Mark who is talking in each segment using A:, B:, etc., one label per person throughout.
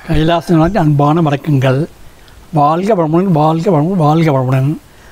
A: கைலாசநாதன் அன்பான வணக்கங்கள் வாழ்க வளமுடன் வாழ்க வளமுடன் வாழ்க வளமுடன்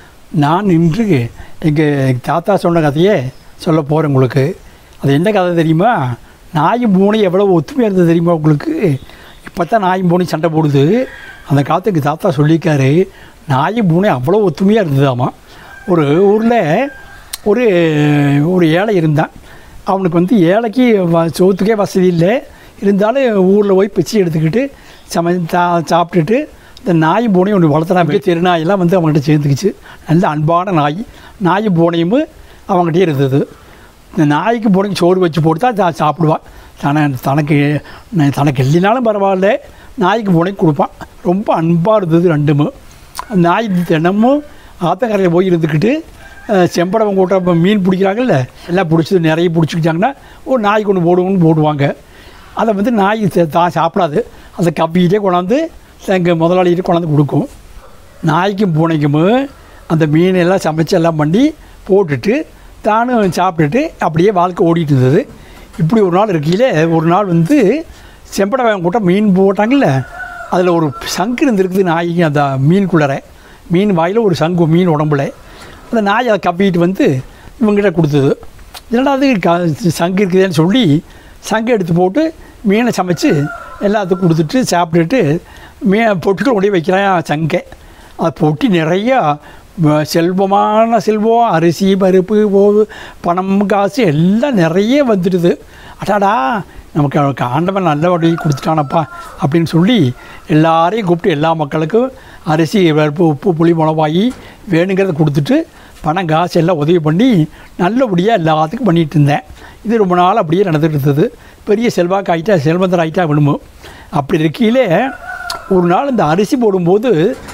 A: நான் இன்று எங்கள் தாத்தா சொன்ன கதையை சொல்ல போகிறேன் உங்களுக்கு அது என்ன கதை தெரியுமா நாயும் பூனை எவ்வளோ ஒத்துமையாக இருந்தது தெரியுமா உங்களுக்கு இப்போ தான் நாயும் பூனை சண்டை போடுது அந்த காலத்து எங்கள் தாத்தா சொல்லியிருக்காரு நாயும் பூனை அவ்வளோ ஒத்துமையாக இருந்ததாமா ஒரு ஊரில் ஒரு ஒரு ஏழை இருந்தான் அவனுக்கு வந்து ஏழைக்கு வ சோத்துக்கே வசதி இல்லை இருந்தாலும் ஊரில் போய் பிச்சை எடுத்துக்கிட்டு சமை சா சாப்பிட்டுட்டு இந்த நாய் பூனையும் ஒன்று வளர்த்துனா தெருநாயெல்லாம் வந்து அவங்ககிட்ட சேர்ந்துக்கிச்சு நல்ல அன்பான நாய் நாய் பூனையும் அவங்ககிட்டயே இருந்தது இந்த நாய்க்கு பூனைக்கு சோறு வச்சு போட்டு தான் சா- சாப்பிடுவான் தன தனக்கு ந- தனக்கு இல்லைனாலும் பரவாயில்ல நாய்க்கு பூனைக்கு கொடுப்பான் ரொம்ப அன்பாக இருந்தது ரெண்டுமே அந்த நாய் தினமும் ஆத்தங்கரையில் போய் இருந்துக்கிட்டு அஹ், செம்படவன் கூட்ட மீன் பிடிக்கிறாங்கல்ல எல்லாம் பிடிச்சி நிறைய பிடிச்சிக்கிட்டாங்கன்னா ஒரு நாய் கொண்டு போடுவோம்னு போடுவாங்க அதை வந்து நாய் சே- தான் சாப்பிடாது அதை கப்பிக்கிட்டே கொண்டாந்து எங்கள் முதலாளிகிட்ட கொண்டாந்து கொடுக்கும் நாய்க்கும் பூனைக்கும் அந்த மீன் எல்லாம் சமைச்சு எல்லாம் பண்ணி போட்டுட்டு தானும் சாப்பிட்டுட்டு அப்படியே வாழ்க்கை ஓடிட்டு இருந்தது இப்படி ஒரு நாள் இருக்கையில் ஒரு நாள் வந்து செம்படவன் கூட்டம் மீன் போட்டாங்கல்ல அதில் ஒரு சங்கு இருந்திருக்குது நாய்க்கு அந்த மீனுக்குள்ளற மீன் வாயில் ஒரு சங்கு மீன் உடம்புல அந்த நாய் அதை கப்பிக்கிட்டு வந்து இவங்ககிட்ட கொடுத்தது என்னடா அது க சங்கு இருக்குதுன்னு சொல்லி சங்கு எடுத்து போட்டு மீனை சமைச்சு எல்லாத்துக்கும் கொடுத்துட்டு சாப்பிட்டுட்டு மீ பொட்டுக்கள் கொண்டு போய் வைக்கிறேன் சங்கை அதை பொட்டி நிறையா வ- செல்வமான செல்வம் அரிசி பருப்பு போ பணம் காசு எல்லாம் நிறைய வந்துடுது அடாடா நமக்கு அவனுக்கு ஆண்டவன் நல்ல வழி கொடுத்துட்டானப்பா அப்படின்னு சொல்லி எல்லாரையும் கூப்பிட்டு எல்லா மக்களுக்கும் அரிசி பருப்பு உப்பு புளி மிளகாயி வேணுங்கிறத கொடுத்துட்டு பணம் காசு எல்லாம் உதவி பண்ணி நல்லபடியாக எல்லாத்துக்கும் பண்ணிகிட்டு இருந்தேன் இது ரொம்ப நாள் அப்படியே நடந்துட்டு இருந்தது பெரிய செல்வாக்கு ஆகிட்டா செல்வந்தர் ஆகிட்டா விடுமோ அப்படி இருக்கையிலே ஒரு நாள் இந்த அரிசி போடும்போது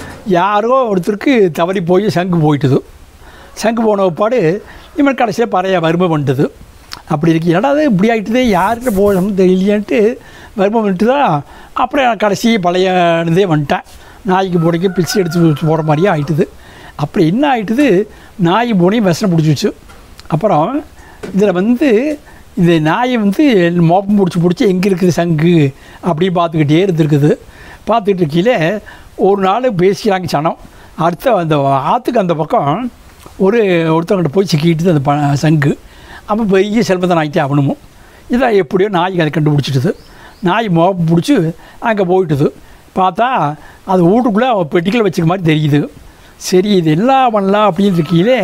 A: யாரோ ஒருத்தருக்கு தவறி போய் சங்கு போயிட்டுது சங்கு போன பாடு இவன் கடைசியில் பறைய வறுமை வந்துட்டுது அப்படி இருக்கு என்னடா அது இப்படி ஆகிட்டுது யார்கிட்ட போகணும்னு தெரியலையன்ட்டு வறுமை வந்துட்டு தான் அப்புறம் கடைசி பழைய இதே வந்துட்டேன் நாய்க்கு பூனைக்கு பிச்சு எடுத்து போகிற மாதிரியே ஆயிட்டுது அப்படி என்ன ஆயிட்டுது நாய் பூனையும் விஷம் பிடிச்சிச்சு அப்புறம் இதில் வந்து இந்த நாயை வந்து மோப்பம் பிடிச்சி பிடிச்சி எங்கே இருக்குது சங்கு அப்படின்னு பார்த்துக்கிட்டே இருந்திருக்குது பார்த்துக்கிட்டு இருக்கையில் ஒரு நாள் பேசிக்கிறாங்க சனம் அடுத்த அந்த ஆற்றுக்கு அந்த பக்கம் ஒரு ஒருத்தவங்கிட்ட போய் சிக்கிட்டு அந்த ப சங்கு அப்போ பெரிய செல்வந்தன் ஆகிட்டே அவனுமோ இதை எப்படியோ நாய்க்கு அதை கண்டுபிடிச்சிட்டுது நாய் மோப்பம் பிடிச்சி அங்கே போயிட்டுது பார்த்தா அது வீட்டுக்குள்ளே பெட்டிக்கல் வச்சுக்க மாதிரி தெரியுது சரி இது எல்லாம் பண்ணலாம் அப்படின்னு இருக்கையிலே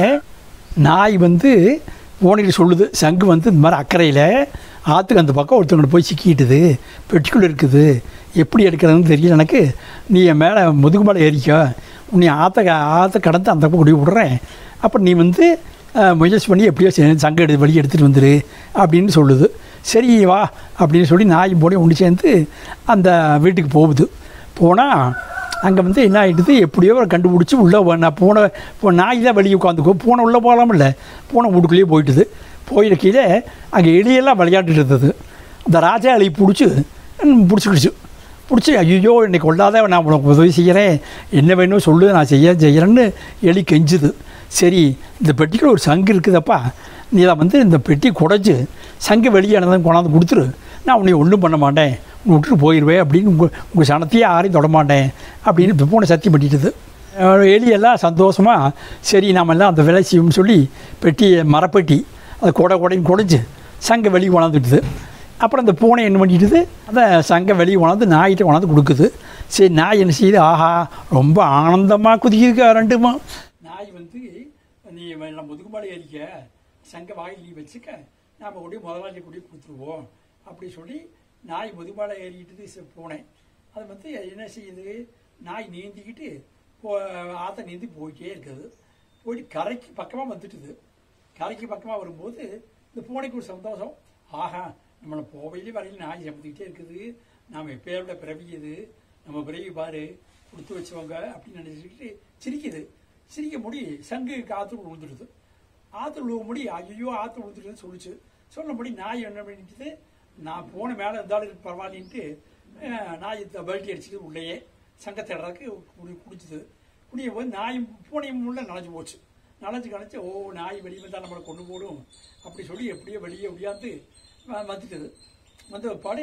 A: நாய் வந்து ஓனைகிட்ட சொல்லுது சங்கு வந்து இந்த மாதிரி அக்கறையில் ஆற்றுக்கு அந்த பக்கம் ஒருத்தவங்க போய் சிக்கிட்டுது பெட்டிக்குள்ளே இருக்குது எப்படி எடுக்கிறதுன்னு தெரியல எனக்கு நீ என் மேலே முதுகு மேலே ஏறிக்கோ உன்னை ஆற்ற ஆற்ற கடந்து அந்த பக்கம் கொடி விடுறேன் அப்போ நீ வந்து அஹ், முயற்சி பண்ணி எப்படியோ சே- சங்கு எடு வெளியே எடுத்துகிட்டு வந்துரு அப்படின்னு சொல்லுது சரி வா அப்படின்னு சொல்லி நாய் போனே ஒன்று சேர்ந்து அந்த வீட்டுக்கு போகுது போனால் அங்கே வந்து என்ன ஆகிடுது எப்படியோ கண்டுபிடிச்சி உள்ளே நான் போன இப்போ நாய் தான் வெளியே உட்காந்துக்கோ பூனை உள்ளே போகலாமில்ல பூனை வீட்டுக்குள்ளேயே போயிட்டுது போயிருக்கையில் அங்கே எலியெல்லாம் விளையாண்டுட்டு இருந்தது அந்த ராஜா எலி பிடிச்சி பிடிச்சிக்கிடுச்சு பிடிச்சி ஐயோ என்னை கொள்ளாத நான் உனக்கு உதவி செய்கிறேன் என்ன வேணும் சொல்லு நான் செய்ய செய்கிறேன்னு எலி கெஞ்சுது சரி இந்த பெட்டிக்குள்ள ஒரு சங்கு இருக்குதப்பா நீ அதை வந்து இந்த பெட்டி குடைச்சி சங்கு வெளியே ஆனதும் கொண்டாந்து கொடுத்துரு நான் உன்னை ஒன்றும் பண்ண மாட்டேன் உன்னை விட்டுட்டு போயிடுவேன் அப்படின்னு உங்கள் உங்கள் சனத்தையே யாரையும் தொட மாட்டேன் அப்படின்னு இப்போ பூனை சத்தியம் பண்ணிட்டுது அஹ் எலியெல்லாம் சந்தோஷமாக சரி நாம எல்லாம் அந்த வேலை செய்வோம்னு சொல்லி பெட்டி மரப்பெட்டி அதை கொடை கொடைன்னு குடைஞ்சு சங்கை வெளியே கொண்டாந்துட்டுது அப்புறம் இந்த பூனை என்ன பண்ணிட்டுது அந்த சங்கை வெளியே கொண்டாந்து நாய்கிட்ட கொண்டாந்து கொடுக்குது சரி நாய் என்ன செய்யுது ஆஹா ரொம்ப ஆனந்தமாக குதிக்குதுக்கா ரெண்டுமா நாய் வந்து நீ நம்ம முதுகுமாடி ஏறிக்க சங்கை வாயில் நீ வச்சுக்க நாம் கொண்டு முதலாளி கொண்டு கொடுத்துருவோம் அப்படி சொல்லி நாய் முதுகுமாலை ஏறிக்கிட்டு ச- பூனை அது வந்து என்ன செய்யுது நாய் நீந்திக்கிட்டு போ ஆற்ற நீந்தி போயிட்டே இருக்குது போயிட்டு கரைக்கு பக்கமாக வந்துட்டுது கரைக்கு பக்கமாக வரும்போது இந்த பூனைக்கு ஒரு சந்தோஷம் ஆஹா நம்மளை போவையிலே வரையில் நாய் சமத்துக்கிட்டே இருக்குது நாம் எப்பேரோட பிறவி இது நம்ம பிறவி பாரு கொடுத்து வச்சவங்க அப்படின்னு நினச்சிக்கிட்டு சிரிக்குது சிரிக்க முடி சங்கு காற்று விழுந்துடுது ஆற்று விழுவ முடி ஐயோ ஆற்று விழுந்துடுதுன்னு சொல்லிச்சு சொன்னபடி நாய் என்ன பண்ணிட்டுது நான் போன மேலே இருந்தாலும் பரவாயில்லைன்ட்டு அஹ், நாய் இந்த பெல்ட்டி அடிச்சுட்டு உள்ளேயே சங்கத்தை இடறதுக்கு குடி குடிச்சுது குடிய போது நாய் பூனையும் உள்ள நனைஞ்சு போச்சு நனைஞ்சு கணைச்சு ஓ நாய் வெளியே வந்தால் நம்மளை கொண்டு போடும் அப்படி சொல்லி எப்படியோ வெளியே ஒடியாந்து வ- வந்துட்டுது வந்த பாடு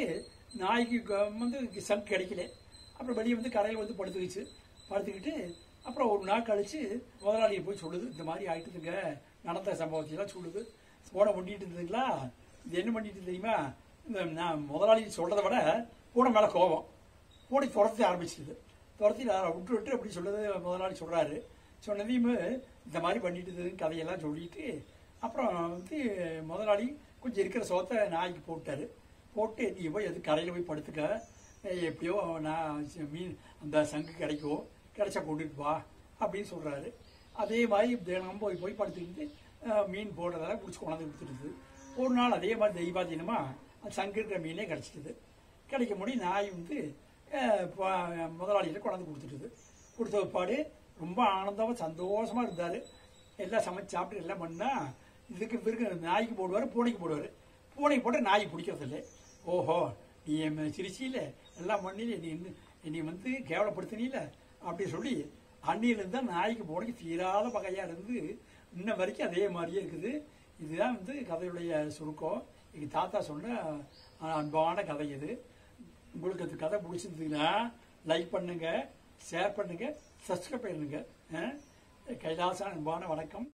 A: நாய்க்கு க- வந்து சங்கு கிடைக்கல அப்புறம் வெளியே வந்து கரையில் வந்து படுத்துக்கிச்சு படுத்துக்கிட்டு அப்புறம் ஒரு நாள் கழிச்சு முதலாளியை போய் சொல்லுது இந்த மாதிரி ஆயிட்டுதுங்க நடந்த சம்பவத்தையெல்லாம் சொல்லுது பூனை பண்ணிட்டு இருந்ததுங்களா இது என்ன பண்ணிட்டு இருந்தது தெரியுமா இந்த நான் முதலாளி சொல்றதை விட பூனை மேல கோபம் பூனை துரத்த ஆரம்பிச்சிது துரத்தி நான் விட்டு விட்டு அப்படி சொல்லுது முதலாளி சொல்றாரு சொன்னதையும் இந்த மாதிரி பண்ணிட்டு இருந்ததுன்னு கதையெல்லாம் சொல்லிட்டு அப்புறம் வந்து முதலாளி கொஞ்சம் இருக்கிற சோத்தை நாய்க்கு போட்டாரு போட்டு நீ போய் எது கரையில் போய் படுத்துக்க ஏய், எப்படியோ நான் சி- மீன் அந்த சங்கு கிடைக்கும் கிடைச்சா கொண்டுட்டு வா அப்படின்னு சொல்றாரு அதே மாதிரி தினம் போய் போய் படுத்துக்கிட்டு அஹ், மீன் போடுறதால பிடிச்சி கொண்டாந்து கொடுத்துருது ஒரு நாள் அதே மாதிரி தெய்வாதீனமா அந்த சங்கு இருக்கிற மீனே கிடைச்சிட்டுது கிடைக்க முடியும் நாய் வந்து அஹ், ப- முதலாளிகிட்ட கொண்டாந்து கொடுத்துட்டுது கொடுத்த பாடு ரொம்ப ஆனந்தமா சந்தோஷமா இருந்தாரு எல்லாம் சமைச்சு சாப்பிட்டு எல்லாம் பண்ணா இதுக்கு பிறகு நாய்க்கு போடுவார் பூனைக்கு போடுவார் பூனைக்கு போட்டு நாய் பிடிக்கிறது இல்லை ஓஹோ நீ என் சிரிச்சியில எல்லாம் பண்ணில நீ இன்னும் நீ வந்து கேவலப்படுத்தினில அப்படி சொல்லி அன்னியிலிருந்து தான் நாய்க்கு பூனைக்கு தீராத பகையா இருந்து இன்ன வரைக்கும் அதே மாதிரியே இருக்குது இதுதான் வந்து கதையுடைய சுருக்கம் எங்க தாத்தா சொன்ன அஹ், அன்பான கதை இது உங்களுக்கு அந்த கதை பிடிச்சிருந்ததுன்னா லைக் பண்ணுங்க ஷேர் பண்ணுங்க சப்ஸ்கிரைப் பண்ணுங்க அஹ், கைலாச அன்பான வணக்கம்